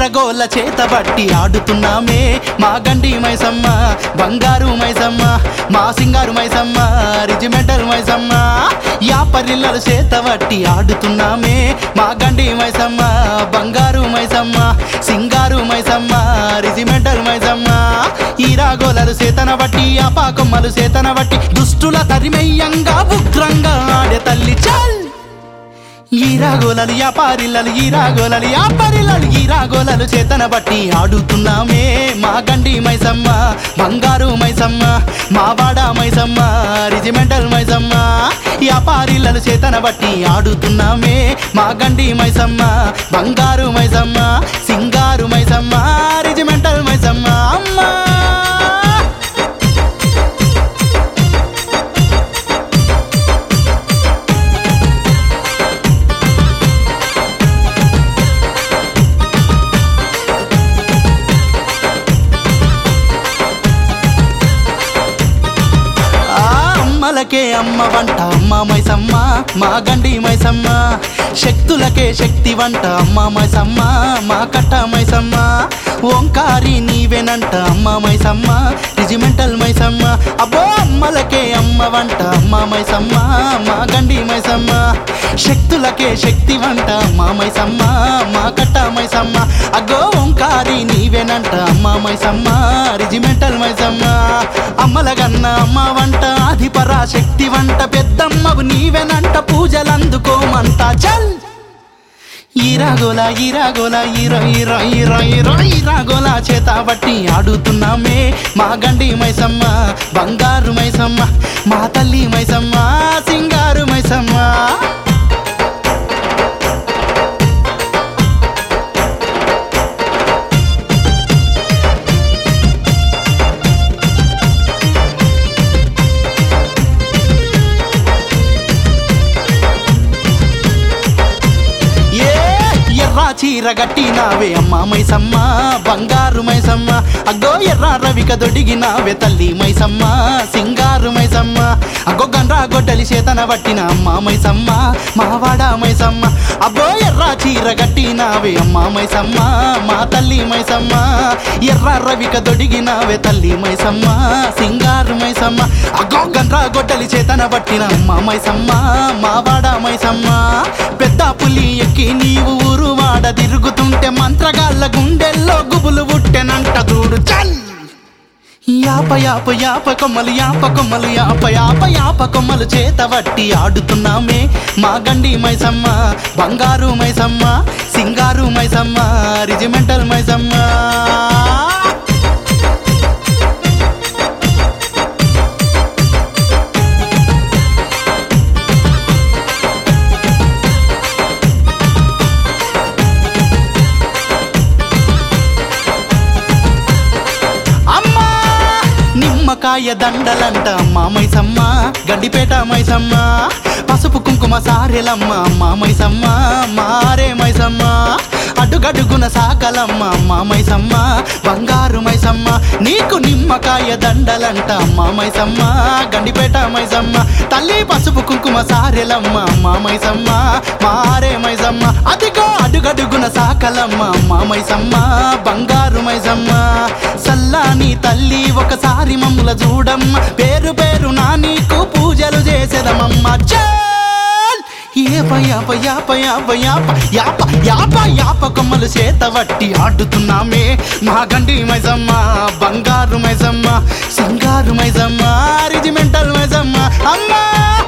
ఈరగోల చేత బట్టి ఆడుతున్నామే మా గండి మైసమ్మ బంగారు మైసమ్మ మా సింగారు మైసమ్మ రిజిమెంటల్ మైసమ్మ యాపరిల్లలు చేత బట్టి ఆడుతున్నామే మా గండి మైసమ్మ బంగారు మైసమ్మ సింగారు మైసమ్మ రిజిమెంటల్ మైసమ్మ ఈరాగోలలు సేతన బట్టి ఆపాకొమ్మలు సేతన బట్టి దుష్టుల తరిమయ్యంగా ఉగ్రంగా ఆడే తల్లి చల్ ఈరాగోలలు యాపారిల్లలు ఈరాగోలలు యాపారిల్లలు ఈరాగోలలు చేతన బట్టి ఆడుతున్నామే మా గండి మైసమ్మ బంగారు మైసమ్మ మా వాడ మైసమ్మ రిజిమెంటల్ మైసమ్మ యాపారిల్లలు చేతన బట్టి ఆడుతున్నామే మా గండి మైసమ్మ బంగారు మైసమ్మ సింగారు మైసమ్మ రిజిమెంటల్ మైసమ్మ అమ్మా ఆ అమ్మలకే అమ్మ వంట అమ్మ మైసమ్మ మా గండి మైసమ్మ శక్తులకే శక్తి వంట అమ్మ మైసమ్మ మా కట్ట మైసమ్మ ఓంకారి నీవెనంట అమ్మ మైసమ్మ రిజిమెంటల్ మైసమ్మ అబ్బో అమ్మలకే అమ్మ వంట అమ్మ మైసమ్మ మా గండి మైసమ్మ శక్తులకే శక్తి వంట అమ్మ మైసమ్మ మా కట్ట మైసమ్మ అగ్గో ఓంకారి నీవెనంట అమ్మ మైసమ్మ రిజిమెంటల్ మైసమ్మ అమ్మల గన్న అమ్మ వంట ఆదిపరా శక్తి వంట పెద్దమ్మవు నీవెనంట పూజలందుకోమంట చల్ ఈరాగోల ఈరాగోల ఈరో ఈరో ఈరో ఈరో ఈరాగోల చేత బట్టి ఆడుతున్నామే మా గండి మైసమ్మ బంగారు మైసమ్మ మా తల్లి మైసమ్మ సింగారు మైసమ్మ ఏ ఎర్ర చీర గట్టినావే అమ్మ మైసమ్మ బంగారు మైసమ్మ అగ్గో ఎర్ర రవిక దొడిగినావే తల్లి మైసమ్మ సింగారు మైసమ్మ అగ్గో గండ్రా గొడ్డలి చేతన పట్టిన అమ్మ మైసమ్మ మావాడ మైసమ్మ అబ్బో ఎర్ర చీర గట్టినావే అమ్మ మైసమ్మ మా తల్లి మైసమ్మ ఎర్ర రవిక దొడిగినావే తల్లి మైసమ్మ సింగారు మైసమ్మ అగ్గో గండ్రా గొడ్డలి చేతన పట్టిన అమ్మ మైసమ్మ మావాడ మైసమ్మ పెద్ద పులి ఎక్కి నీవు ఊరు వాడ తిరుగుతుంటే మంత్రగాళ్ళ గుండెల్లో గుబులు పుట్టెనంట చూడు చల్ యాప యాప యాప కొమ్మలు యాప కొమ్మలు యాప యాప యాప కొమ్మలు చేత వట్టి ఆడుతున్నామే మా గండి మైసమ్మ బంగారు మైసమ్మ సింగారు మైసమ్మ రిజిమెంటల్ మైసమ్మ అమ్మా నిమ్మకాయ దండలంట అమ్మా మైసమ్మ గడ్డిపేట మైసమ్మ పసుపు కుంకుమ సారెలమ్మ అమ్మా మైసమ్మ మారే మైసమ్మ అడుగడుగున సాకలమ్మ అమ్మా మైసమ్మ బంగారు మైసమ్మ నీకు నిమ్మకాయ దండలంట అమ్మా మైసమ్మ గండిపేట మైసమ్మ తల్లి పసుపు కుంకుమ సారెలమ్మ అమ్మా మైసమ్మ మారే మైసమ్మ అదిగో అడుగడుగున సాకలమ్మ అమ్మా మైసమ్మ బంగారు మైసమ్మ సల్లాని తల్లి ఒకసారి మమ్ముల చూడమ్మ పేరు పేరు నా నీకు పూజలు చేసేదమమ్మ చల్ ఏప యాప యాప యాప యాప యాప యాప యాప కొమ్మలు చేత వట్టి ఆడుతున్నామే మా గండి మైసమ్మ బంగారు మైసమ్మ సింగారు మైసమ్మ రిజిమెంటల్ మైసమ్మ అమ్మా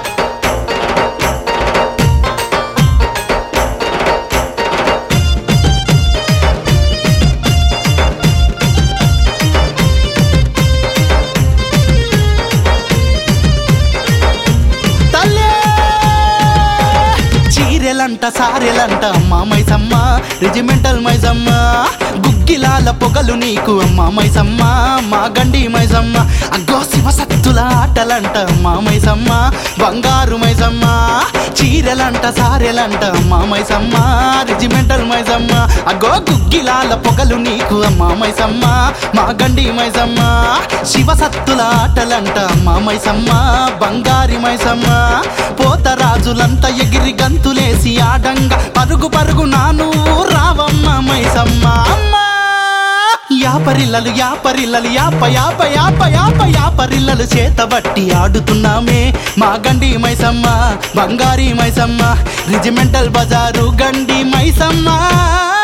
తల్లే చీరెలంట సారెలంట అమ్మ మైసమ్మ రెజిమెంటల్ మైసమ్మ గుగ్గిలాల పొగలు నీకు అమ్మ మైసమ్మ మా గండి మైసమ్మ అగ్గో శివ సత్తుల ఆటలంట అమ్మ మైసమ్మ బంగారు మైసమ్మ చీరెలంట సారెలంట అమ్మ మైసమ్మ రెజిమెంటల్ మైసమ్మ అగ్గో గుగ్గిలాల పొగలు నీకు అమ్మ మైసమ్మ మా గండి మైసమ్మ శివ సత్తుల ఆటలంట అమ్మ మైసమ్మ బంగారి మైసమ్మ పోతరాజులంతా ఎగిరి గంతులేసి ఆడంగా పరుగు పరుగు నా నువ్వు రావమ్మ మైసమ్మ అమ్మ యాపరిల్లలు యాపరిల్లలు యాప యాప యాప యాప యాపరిల్లలు చేతబట్టి ఆడుతున్నామే మా గండి మైసమ్మ బంగారీ మైసమ్మ రిజిమెంటల్ బజారు గండి మైసమ్మ